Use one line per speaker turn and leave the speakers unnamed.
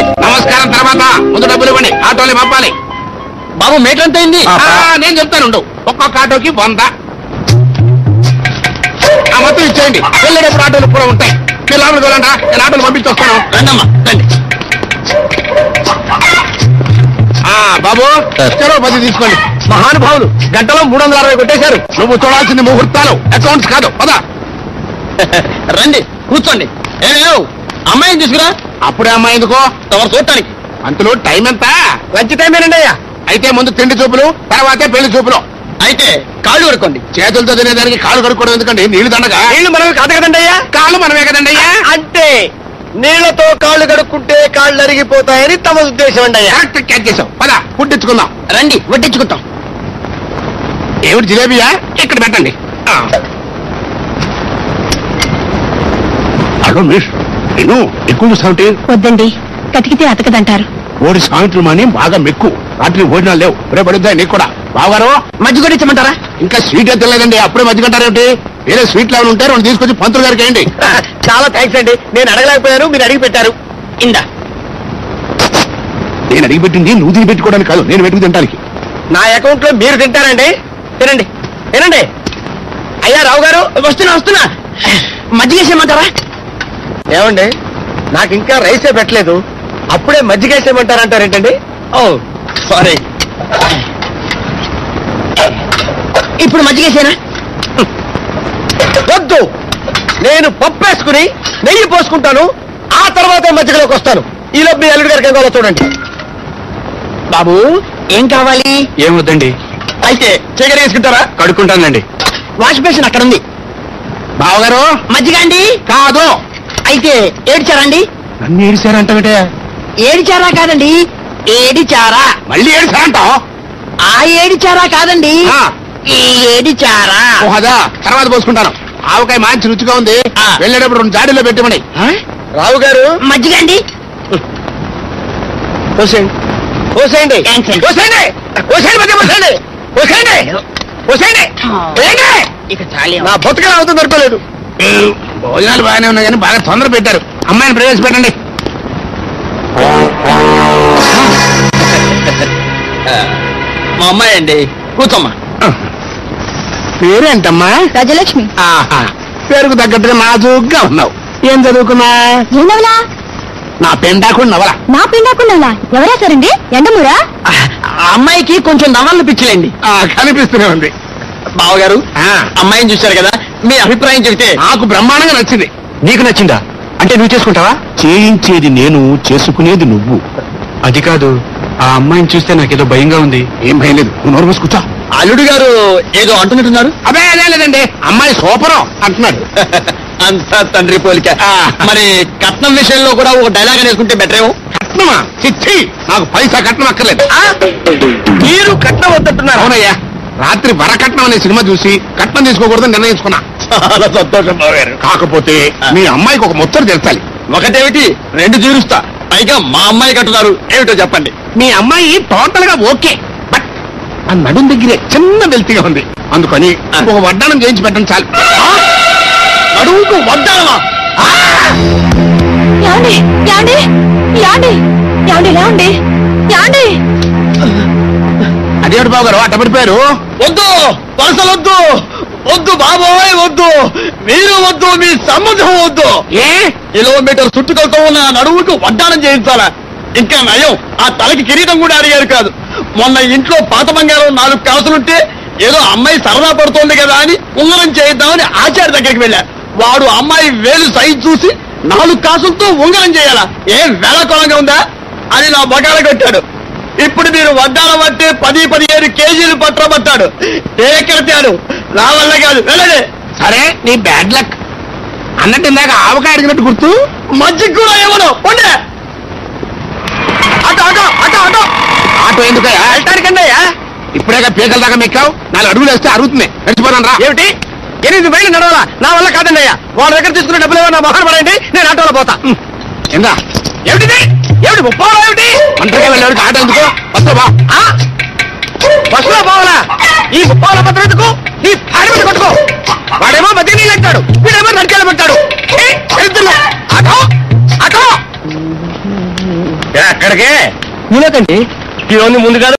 నమస్కారం తర్వాత ముందు డబ్బులు ఇవ్వండి ఆటోలు పంపాలి
బాబు మీటర్ ఎంత అయింది
ఆ, నేను చెప్తానుండు ఒక్కొక్క ఆటోకి వంద ఆ మొత్తం ఇచ్చేయండి వెళ్ళేటప్పుడు ఆటోలు కూడా ఉంటాయి మీరు లోపలికి వెళ్ళండి నేను ఆటోలు పంపించి వస్తాను
రండమ్మా రండి
ఆ, బాబు చెరో పది తీసుకోండి
మహానుభావులు గంటలో మూడు వందల అరవై కొట్టేశారు
నువ్వు చూడాల్సింది ముహూర్తాలు అకౌంట్స్ కాదు పదా
రండి కూర్చోండి ఏ లేవు, అమ్మాయిని తీసుకురా
అప్పుడే అమ్మాయి ఎందుకో
తమరు చూడటానికి
అంతలో టైం ఎంత
లంచ్ టైమేనండి అయ్యా
అయితే ముందు తిండి చూపులు తర్వాతే పెళ్లి చూపులు
అయితే కాళ్ళు కడుక్కోండి
చేతులతో తినేదానికి కాళ్ళు కడుక్కోవడం ఎందుకండి నీళ్లు దండగా
నీళ్లు మనమే కాదు కదండి అయ్యా
కాళ్ళు మనమే కదండి అయ్యా
అంటే నీళ్లతో కాళ్ళు కడుక్కుంటే కాళ్ళు అరిగిపోతాయని తమ ఉద్దేశం అండి అయ్యా
కరెక్ట్ క్యాచ్ చేసావు పద పుట్టించుకుందాం
రండి వడ్డించుకుంటాం
ఏమిటి జిలేబియా ఇక్కడ పెట్టండి ఆ. హలో మిస్ నేను ఎక్కువ చూస్తావుంటే
వద్దండి కతికితే అతకదంటారు
ఓడి సాయంత్రం అని బాగా మెక్కు రాత్రి భోజనాలు లేవు రేపు పడుద్దాయి నీకు కూడా బాగారు
మజ్జి కూడా ఇచ్చమంటారా
ఇంకా స్వీట్ అయితే లేదండి అప్పుడే మధ్యకంటారేమిటి వేరే స్వీట్లు ఏమైనా ఉంటే రెండు తీసుకొచ్చి పంతులు గారికి వేయండి
చాలా థ్యాంక్స్ అండి నేను అడగలేకపోయాను మీరు అడిగి పెట్టారు ఇందా
నేను అడిగి పెట్టింది నువ్వు తిని పెట్టుకోవడానికి కాదు నేను పెట్టుకు తింటానికి
నా అకౌంట్ లో మీరు తింటారండి తినండి తినండి అయ్యా రావు గారు వస్తున్నా వస్తున్నా మజ్జిగ వేసేయమంటారా ఏమండి నాకు ఇంకా రైసే పెట్టలేదు అప్పుడే మజ్జిగ వేసేయమంటారంటారేంటండి ఓ సారీ ఇప్పుడు మజ్జిగ వేసేనా వద్దు నేను పప్పు వేసుకుని నెయ్యి పోసుకుంటాను ఆ తర్వాతే మజ్జిగలోకి వస్తాను ఈలోపు మీ అల్లుడి గారికి ఏం కావాలో చూడండి బాబు ఏం కావాలి
ఏమొద్దండి
అయితే చీకటి వేసుకుంటారా
కడుక్కుంటానండి
వాష్ బేసిన్ అక్కడ ఉంది
బావగారు
మజ్జిగ అండి
కాదు
అయితే ఏడిచారండి
నన్ను ఏడిశారంటే
ఏడిచారా కాదండి ఏడిచారా
మళ్ళీ ఏడిశారంటావు
ఆ ఏడిచారా కాదండి
ఆ.
ఈ ఏడిచారా
ఓహదా తర్వాత పోసుకుంటాను ఆవకాయ మంచి రుచిగా ఉంది
ఆ.
వెళ్ళేటప్పుడు రెండు జాడీలో పెట్టమని
రావు గారు మజ్జిగ అండి పోసేయండి పోసేయండి
Thanks అండి.
పోసేయండి పోసేయండి మధ్య పోసేయండి పోసేయండి పోసేయండి పోయండి.
ఇక చాలే
నా బతుకలు అవుతుంది దొరకలేదు
భోజనాలు బాగానే ఉన్నాయి కానీ బాగా తొందర పెట్టారు అమ్మాయిని ప్రవేశపెట్టండి
మా అమ్మాయి అండి కూర్చోమ్మా
పేరేంటమ్మా
రాజలక్ష్మి
ఆహా పేరుకు తగ్గట్టుగా నాజూగ్గా ఉన్నావు ఏం చదువుకున్నా
ఏనవలా
నా పెండాకుండా నవల
నా పిండాకున్నాలా ఎవరా సరండి ఎండమూరా
ఆ అమ్మాయికి కొంచెం నవళ్ళు పిచ్చిలేండి
ఆ, కనిపిస్తూనే ఉంది
బావగారు
ఆ,
అమ్మాయిని చూశారు కదా మీ అభిప్రాయం చెబితే
నాకు బ్రహ్మాండంగా నచ్చింది
నీకు నచ్చిందా అంటే నువ్వు చేసుకుంటావా
చేయించేది నేను చేసుకునేది నువ్వు
అది కాదు ఆ అమ్మాయిని చూస్తే నాకేదో భయంగా ఉంది
ఏం భయం లేదు నువ్వు నోరు మూసి కూర్చో
అల్లుడు గారు ఏదో అంటున్నట్టున్నారు
అదే అదే లేదండి అమ్మాయి సూపరం అంటున్నాడు
అంతా తండ్రి పోలిక
ఆ.
మరి కట్నం విషయంలో కూడా ఒక డైలాగ్ వేసుకుంటే బెటర్ ఏమో
కట్నమా చిచ్చి నాకు పైసా కట్నం అక్కర్లేదు
ఆ? మీరు కట్నం వద్దంటున్నారు
అవునయ్యా రాత్రి వరకట్నం అనే సినిమా చూసి కట్నం తీసుకోకూడదని నిర్ణయించుకున్నా
చాలా సంతోషం బావగారు
కాకపోతే మీ అమ్మాయికి ఒక ముచ్చట తెచ్చాలి
ఒకటేమిటి రెండు తీరుస్తా పైగా మా అమ్మాయి కట్టున్నారు ఏమిటో చెప్పండి
మీ అమ్మాయి టోటల్ గా ఓకే బట్ ఆ నడుం దగ్గరే చిన్న వెల్తిగా ఉంది అందుకని ఒక వడ్డానం చేయించి పెట్టండి చాలు
నడువుకు వడ్డానమా
యాండి యాండి యాండి యాండి లేవండి యాండి
అదేమిటి బాబు గారు అట్టబడిపోయారు
వద్దు వలసలొద్దు వద్దు బాబోయ్ వద్దు మీరు వద్దు మీ సంబంధం వద్దు
ఏ
కిలోమీటర్ చుట్టుకొలతో ఉన్న ఆ నడువుకు వడ్డానం చేయించాలా ఇంకా నయం ఆ తలకి కిరీటం కూడా అడిగారు కాదు మొన్న ఇంట్లో పాత బంగారం నాలుగు కాసులుంటే ఏదో అమ్మాయి సరదా పడుతోంది కదా అని ఉంగరం చేయిద్దామని ఆచార్య దగ్గరికి వెళ్ళా వాడు అమ్మాయి వేలు సైజ్ చూసి నాలుగు కాసులతో ఉంగరం చేయాలా ఏం వేళకోళంగా ఉందా అని నా బగాల కొట్టాడు ఇప్పుడు మీరు వడ్డానం అంటే పది పదిహేను కేజీలు పట్టబట్టాడు ఏకెడతాడు నా వల్ల కాదు వెళ్ళండి
సరే నీ బ్యాడ్ లక్ అన్నట్టు ఇందాక ఆవకాయ అడిగినట్టు గుర్తు
మజ్జిగ కూడా ఇవ్వను ఉండే అటో అటో అటో అటో
ఆటో ఎందుకయ్యా
వెళ్ళటానికండి అయ్యా
ఇప్పుడేగా పీకల దాకా మెక్కావు నాలుగు అడుగులు వేస్తే అరుగుతుంది నడిచిపోతాను రా
ఏమిటి ఎనిమిది మైళ్ళు నడవాలా నా వల్ల కాదండి అయ్యా వాళ్ళ దగ్గర తీసుకున్న డబ్బులు ఏమన్నా మొహన పడండి నేను ఆటోలో పోతా
ఎందా
ఏమిటిది ఏమిటి ముప్పాలో ఏమిటి
ఒంటరిగా వెళ్ళేవాడికి ఆటో ఎందుకో వస్తా బా
ఆ? బస్సులో పోవాలా ఈ ముప్పాల భద్రతకు నీ ఆడి మీద కొట్టుకో వాడేమో మధ్య నీళ్ళు అంటాడు వీడేమో నడిచేలా పెట్టాడు ఏ, దరిద్రులు. ఆటో ఆటో ఎక్కడికే
మీలోకండి
ఈ ముందుగా